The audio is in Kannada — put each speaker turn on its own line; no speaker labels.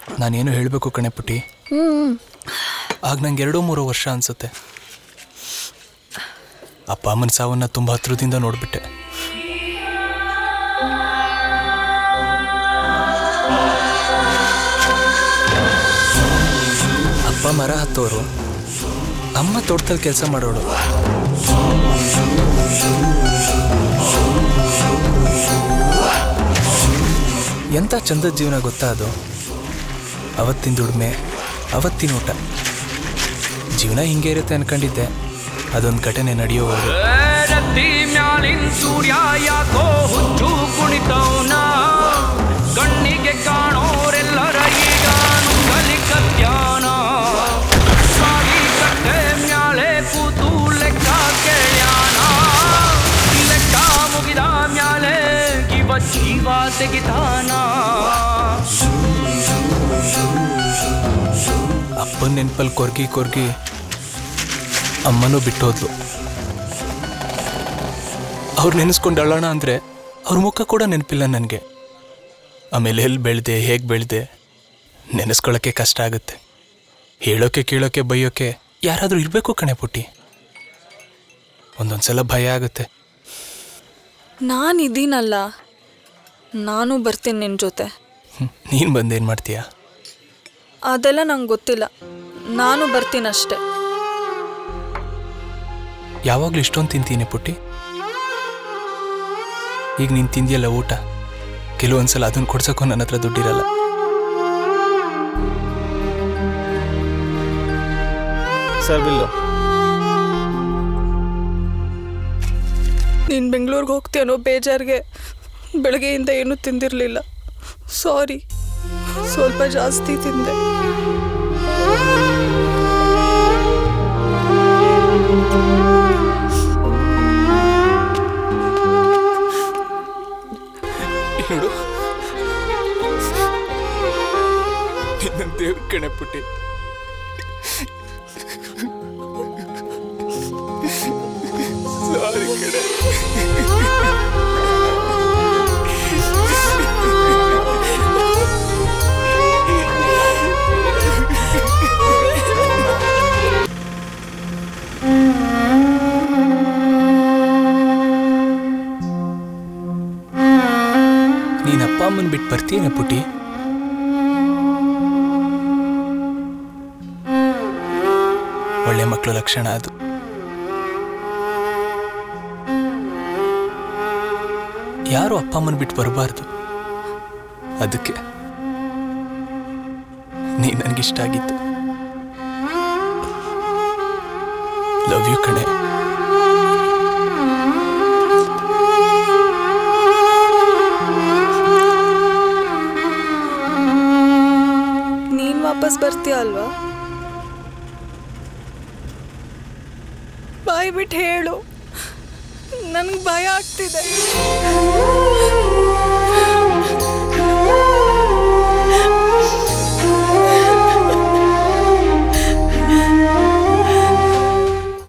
ನಾನೇನು ಹೇಳಬೇಕು ಕಣೆ ಪುಟಿ
ಹ್ಞೂ
ಆಗ ನಂಗೆ ಎರಡೋ ಮೂರೋ ವರ್ಷ ಅನ್ಸುತ್ತೆ ಅಪ್ಪ ಅಮ್ಮನ ಸಾವನ್ನ ತುಂಬ ಹತ್ರದಿಂದ ನೋಡ್ಬಿಟ್ಟೆ ಅಪ್ಪ ಮರ ಹತ್ತೋರು ಅಮ್ಮ ತೋಟದಲ್ಲಿ ಕೆಲಸ ಮಾಡೋಳು ಎಂಥ ಚಂದದ ಜೀವನ ಗೊತ್ತಾ ಅದು ಅವತ್ತಿನ ದುಡಿಮೆ ಅವತ್ತಿನ ಊಟ ಜೀವನ ಹಿಂಗೆ ಇರುತ್ತೆ ಅನ್ಕೊಂಡಿದ್ದೆ ಅದೊಂದು ಘಟನೆ ನಡೆಯೋವರೆಗೂ
ರತ್ತಿ ಮ್ಯಾಲಿನ್ ಸೂರ್ಯ ಯಾಕೋ ಹುಚ್ಚು ಕುಣಿತವನ ಕಣ್ಣಿಗೆ ಕಾಣೋರೆಲ್ಲರ ಈಗ ನುಂಗಲಿ ಕತ್ಯಾನ ಸಾಗಿ ಕಟ್ಟೆ ಮ್ಯಾಲೆ ಕೂತು ಲೆಕ್ಕ ಕೇಳ್ಯಾನ ಲೆಕ್ಕ ಮುಗಿದ ಮ್ಯಾಲೆ ಇವ ಜೀವ ತೆಗಿತಾನ
ಅಪ್ಪನ ನೆನಪಲ್ಲಿ ಕೊರ್ಗಿ ಕೊರ್ಗಿ ಅಮ್ಮನೂ ಬಿಟ್ಟೋದ್ಲು ಅವ್ರು ನೆನೆಸ್ಕೊಂಡು ಅಳ್ಳೋಣ ಅಂದರೆ ಅವ್ರ ಮುಖ ಕೂಡ ನೆನಪಿಲ್ಲ ನನಗೆ ಆಮೇಲೆ ಎಲ್ಲಿ ಬೆಳೆದೆ ಹೇಗೆ ಬೆಳೆದೆ ನೆನೆಸ್ಕೊಳ್ಳೋಕ್ಕೆ ಕಷ್ಟ ಆಗುತ್ತೆ ಹೇಳೋಕೆ ಕೇಳೋಕೆ ಬೈಯೋಕೆ ಯಾರಾದರೂ ಇರಬೇಕು ಕಣೆ ಪುಟ್ಟಿ ಒಂದೊಂದ್ಸಲ ಭಯ ಆಗುತ್ತೆ
ನಾನು ಇದೀನಲ್ಲ ನಾನು ಬರ್ತೀನಿ ನಿನ್ನ ಜೊತೆ
ನೀನು ಬಂದೇನು ಮಾಡ್ತೀಯಾ
ಅದೆಲ್ಲ ನಂಗೆ ಗೊತ್ತಿಲ್ಲ ನಾನು ಬರ್ತೀನಿ ಅಷ್ಟೆ
ಯಾವಾಗಲೂ ಇಷ್ಟೊಂದು ತಿಂತೀನಿ ಪುಟ್ಟಿ ಈಗ ನೀನು ತಿಂದಿಯಲ್ಲ ಊಟ ಕೆಲವೊಂದ್ಸಲ ಅದನ್ನು ಕೊಡ್ಸೋಕ್ಕೂ ನನ್ನ ಹತ್ರ ದುಡ್ಡಿರಲ್ಲ
ಸರ್ ಬಿಲ್ಲು
ನೀನು ಬೆಂಗಳೂರಿಗೆ ಹೋಗ್ತೀಯ ಅನ್ನೋ ಬೇಜಾರಿಗೆ ಬೆಳಗ್ಗೆಯಿಂದ ಏನೂ ತಿಂದಿರಲಿಲ್ಲ ಸಾರಿ ಸ್ವಲ್ಪ ಜಾಸ್ತಿ ತಿಂದೆ
ನೋಡು ನಿನ್ನ ದೇವ್ರ ಕಣೆ ಪುಟ್ಟಿ ಸಾರಿ ಕಣೆ ನೀನ್ ಅಪ್ಪ ಅಮ್ಮನ್ ಬಿಟ್ಟು ಬರ್ತೀಯನ ಪುಟಿ ಒಳ್ಳೆ ಮಕ್ಕಳು ಲಕ್ಷಣ ಅದು ಯಾರು ಅಪ್ಪ ಅಮ್ಮನ್ ಬಿಟ್ಟು ಬರಬಾರ್ದು ಅದಕ್ಕೆ ನೀ ನನಗಿಷ್ಟ ಆಗಿತ್ತು ಲವ್ ಯು ಕಣೆ
ನೀನು ವಾಪಸ್ ಬರ್ತೀಯ ಅಲ್ವಾ ಬಾಯ್ ಬಿಟ್ಟು ಹೇಳು ನನಗೆ ಭಯ ಆಗ್ತಿದೆ